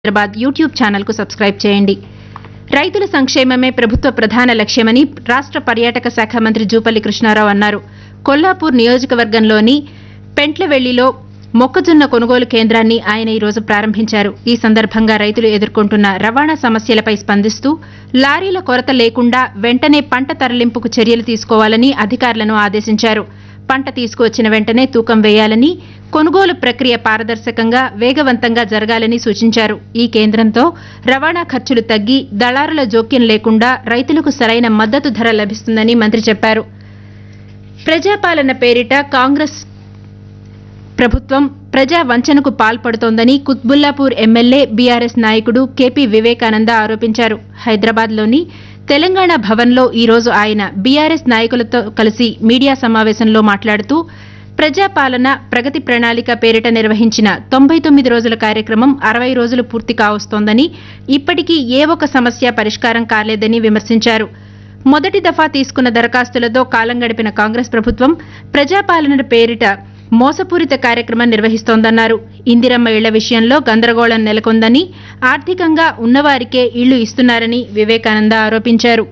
Hyderabad YouTube ఛానల్కు subscribe చేయండి రైతుల సంక్షేమమే ప్రభుత్వ ప్రధాన లక్ష్యమని రాష్ట్ర పర్యాటక శాఖ మంత్రి జూపల్లి కృష్ణారావు అన్నారు కొల్లాపూర్ నియోజకవర్గంలోని పెంట్లవెల్లిలో మొక్కజొన్న కొనుగోలు కేంద్రాన్ని ఆయన ఈ రోజు ప్రారంభించారు ఈ సందర్భంగా రైతులు ఎదుర్కొంటున్న రవాణా సమస్యలపై స్పందిస్తూ లారీల కొరత లేకుండా వెంటనే పంట తరలింపుకు చర్యలు తీసుకోవాలని అధికారులను ఆదేశించారు పంట తీసుకువచ్చిన వెంటనే తూకం వేయాలని కొనుగోలు ప్రక్రియ పారదర్శకంగా వేగవంతంగా జరగాలని సూచించారు ఈ కేంద్రంతో రవాణా ఖర్చులు తగ్గి దళారుల జోక్యం లేకుండా రైతులకు సరైన మద్దతు ధర లభిస్తుందని మంత్రి చెప్పారు ప్రజాపాలన పేరిట కాంగ్రెస్ ప్రభుత్వం ప్రజా వంచనకు పాల్పడుతోందని కుత్బుల్లాపూర్ ఎమ్మెల్యే బీఆర్ఎస్ నాయకుడు కేపీ వివేకానంద ఆరోపించారు హైదరాబాద్లోని తెలంగాణ భవన్లో ఈ రోజు ఆయన బీఆర్ఎస్ నాయకులతో కలిసి మీడియా సమావేశంలో మాట్లాడుతూ ప్రజాపాలన ప్రగతి ప్రణాళిక పేరిట నిర్వహించిన తొంభై తొమ్మిది రోజుల కార్యక్రమం అరవై రోజులు పూర్తి కావస్తోందని ఇప్పటికీ ఏ ఒక్క సమస్య పరిష్కారం కాలేదని విమర్శించారు మొదటి దఫా తీసుకున్న దరఖాస్తులతో కాలం గడిపిన కాంగ్రెస్ ప్రభుత్వం ప్రజాపాలన పేరిట మోసపూరిత కార్యక్రమం నిర్వహిస్తోందన్నారు ఇందిరమ్మ ఇళ్ల విషయంలో గందరగోళం నెలకొందని ఆర్థికంగా ఉన్నవారికే ఇళ్లు ఇస్తున్నారని వివేకానంద ఆరోపించారు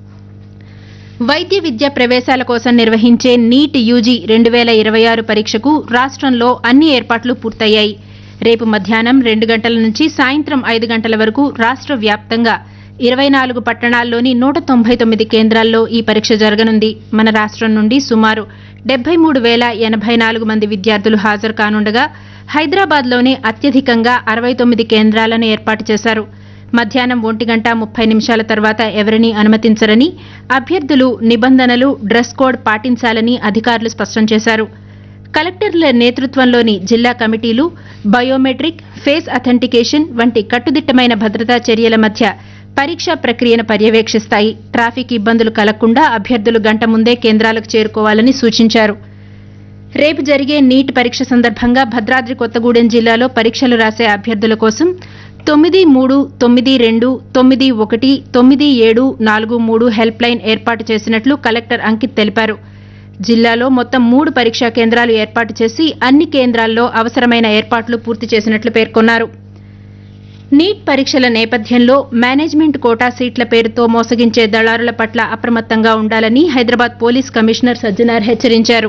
వైద్య విద్య ప్రవేశాల కోసం నిర్వహించే నీట్ యూజీ రెండు వేల ఇరవై ఆరు పరీక్షకు రాష్ట్రంలో అన్ని ఏర్పాట్లు పూర్తయ్యాయి రేపు మధ్యాహ్నం రెండు గంటల నుంచి సాయంత్రం ఐదు గంటల వరకు రాష్ట్ర వ్యాప్తంగా ఇరవై నాలుగు పట్టణాల్లోని నూట తొంభై తొమ్మిది కేంద్రాల్లో ఈ పరీక్ష జరగనుంది మన రాష్ట్రం నుండి సుమారు డెబ్బై మూడు వేల ఎనభై నాలుగు మంది విద్యార్థులు హాజరు కానుండగా హైదరాబాద్లోనే అత్యధికంగా అరవై తొమ్మిది కేంద్రాలను ఏర్పాటు చేశారు మధ్యాహ్నం ఒంటి గంట ముప్పై నిమిషాల తర్వాత ఎవరినీ అనుమతించరని అభ్యర్థులు నిబంధనలు డ్రెస్ కోడ్ పాటించాలని అధికారులు స్పష్టం చేశారు కలెక్టర్ల నేతృత్వంలోని జిల్లా కమిటీలు బయోమెట్రిక్ ఫేస్ అథెంటికేషన్ వంటి కట్టుదిట్టమైన భద్రతా చర్యల మధ్య పరీక్షా ప్రక్రియను పర్యవేక్షిస్తాయి ట్రాఫిక్ ఇబ్బందులు కలగకుండా అభ్యర్థులు గంట ముందే కేంద్రాలకు చేరుకోవాలని సూచించారు రేపు జరిగే నీట్ పరీక్ష సందర్భంగా భద్రాద్రి కొత్తగూడెం జిల్లాలో పరీక్షలు రాసే అభ్యర్థుల కోసం తొమ్మిది మూడు తొమ్మిది రెండు తొమ్మిది ఒకటి తొమ్మిది ఏడు నాలుగు మూడు హెల్ప్ లైన్ ఏర్పాటు చేసినట్లు కలెక్టర్ అంకిత్ తెలిపారు జిల్లాలో మొత్తం మూడు పరీక్షా కేంద్రాలు ఏర్పాటు చేసి అన్ని కేంద్రాల్లో అవసరమైన ఏర్పాట్లు పూర్తి చేసినట్లు పేర్కొన్నారు నీట్ పరీక్షల నేపథ్యంలో మేనేజ్మెంట్ కోటా సీట్ల పేరుతో మోసగించే దళారుల పట్ల అప్రమత్తంగా ఉండాలని హైదరాబాద్ పోలీస్ కమిషనర్ సజ్జనార్ హెచ్చరించారు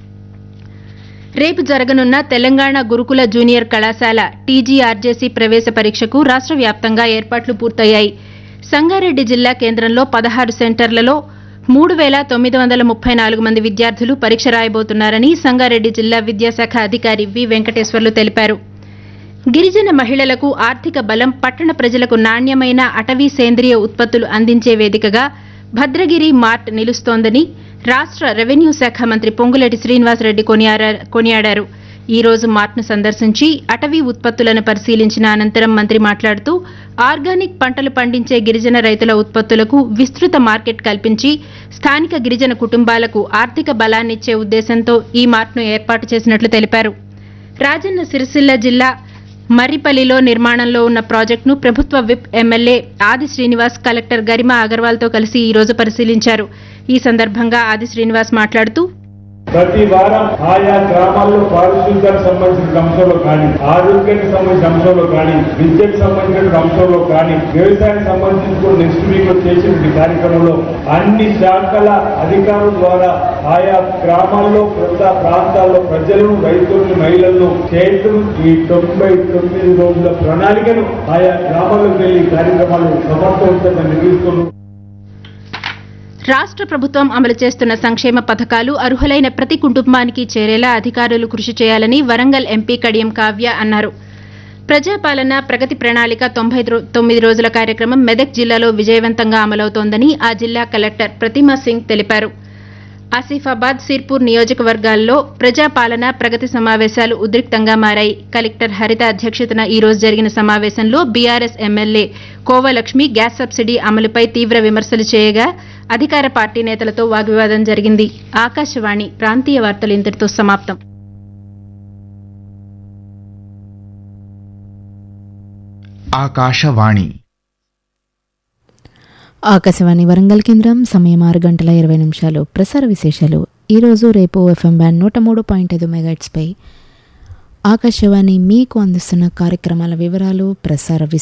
రేపు జరగనున్న తెలంగాణ గురుకుల జూనియర్ కళాశాల టీజీఆర్జేసీ ప్రవేశ పరీక్షకు రాష్ట్ర వ్యాప్తంగా ఏర్పాట్లు పూర్తయ్యాయి సంగారెడ్డి జిల్లా కేంద్రంలో పదహారు సెంటర్లలో మూడు వేల తొమ్మిది వందల ముప్పై నాలుగు మంది విద్యార్థులు పరీక్ష రాయబోతున్నారని సంగారెడ్డి జిల్లా విద్యాశాఖ అధికారి వి వెంకటేశ్వర్లు తెలిపారు గిరిజన మహిళలకు ఆర్థిక బలం పట్టణ ప్రజలకు నాణ్యమైన అటవీ సేంద్రియ ఉత్పత్తులు అందించే వేదికగా భద్రగిరి మార్ట్ నిలుస్తోందని రాష్ట్ర రెవెన్యూ శాఖ మంత్రి పొంగులేటి శ్రీనివాసరెడ్డి కొనియారా- కొనియాడారు ఈ రోజు మార్ట్ను సందర్శించి అటవీ ఉత్పత్తులను పరిశీలించిన అనంతరం మంత్రి మాట్లాడుతూ ఆర్గానిక్ పంటలు పండించే గిరిజన రైతుల ఉత్పత్తులకు విస్తృత మార్కెట్ కల్పించి స్థానిక గిరిజన కుటుంబాలకు ఆర్థిక బలాన్నిచ్చే ఉద్దేశంతో ఈ మార్ట్ను ఏర్పాటు చేసినట్లు తెలిపారు రాజన్న సిరిసిల్ల జిల్లా మర్రిపల్లిలో నిర్మాణంలో ఉన్న ప్రాజెక్టును ప్రభుత్వ విప్ ఎమ్మెల్యే ఆది శ్రీనివాస్ కలెక్టర్ గరిమా అగర్వాల్తో కలిసి ఈ రోజు పరిశీలించారు ఈ సందర్భంగా ఆది శ్రీనివాస్ మాట్లాడుతూ ప్రతి వారం ఆయా గ్రామాల్లో పారిశుద్ధ్యానికి సంబంధించిన అంశంలో కానీ ఆరోగ్యానికి సంబంధించిన అంశంలో కానీ విద్యకు సంబంధించిన అంశంలో కానీ వ్యవసాయానికి సంబంధించి కూడా నెక్స్ట్ వీక్ లో చేసిన కార్యక్రమంలో అన్ని శాఖల అధికారుల ద్వారా ఆయా గ్రామాల్లో ప్రజా ప్రాంతాల్లో ప్రజలను రైతులను మహిళలను చేయటం ఈ తొంభై తొమ్మిది రోజుల ప్రణాళికను ఆయా గ్రామాలకు వెళ్లి ఈ కార్యక్రమాలు సమర్థవంతంగా నిర్వహిస్తున్నారు రాష్ట్ర ప్రభుత్వం అమలు చేస్తున్న సంక్షేమ పథకాలు అర్హులైన ప్రతి కుటుంబానికి చేరేలా అధికారులు కృషి చేయాలని వరంగల్ ఎంపీ కడియం కావ్య అన్నారు ప్రజాపాలన ప్రగతి ప్రణాళిక తొంభై తొమ్మిది రోజుల కార్యక్రమం మెదక్ జిల్లాలో విజయవంతంగా అమలవుతోందని ఆ జిల్లా కలెక్టర్ ప్రతిమా సింగ్ తెలిపారు ఆసిఫాబాద్ సిర్పూర్ నియోజకవర్గాల్లో ప్రజాపాలన ప్రగతి సమావేశాలు ఉద్రిక్తంగా మారాయి కలెక్టర్ హరిత అధ్యక్షతన ఈ రోజు జరిగిన సమావేశంలో BRS MLA Kova Lakshmi gas subsidy అమలుపై తీవ్ర విమర్శలు చేయగా అధికార పార్టీ నేతలతో వాగ్వివాదం జరిగింది ఆకాశవాణి ప్రాంతీయ వార్తలు ఇంతటితో సమాప్తం ఆకాశవాణి ఆకాశవాణి వరంగల్ కేంద్రం సమయం ఆరు గంటల ఇరవై నిమిషాలు ప్రసార విశేషాలు ఈరోజు రేపు ఎఫ్ఎం బ్యాండ్ నూట మూడు పాయింట్ ఐదు మెగాట్స్పై ఆకాశవాణి మీకు అందిస్తున్న కార్యక్రమాల వివరాలు ప్రసార విశేషాలు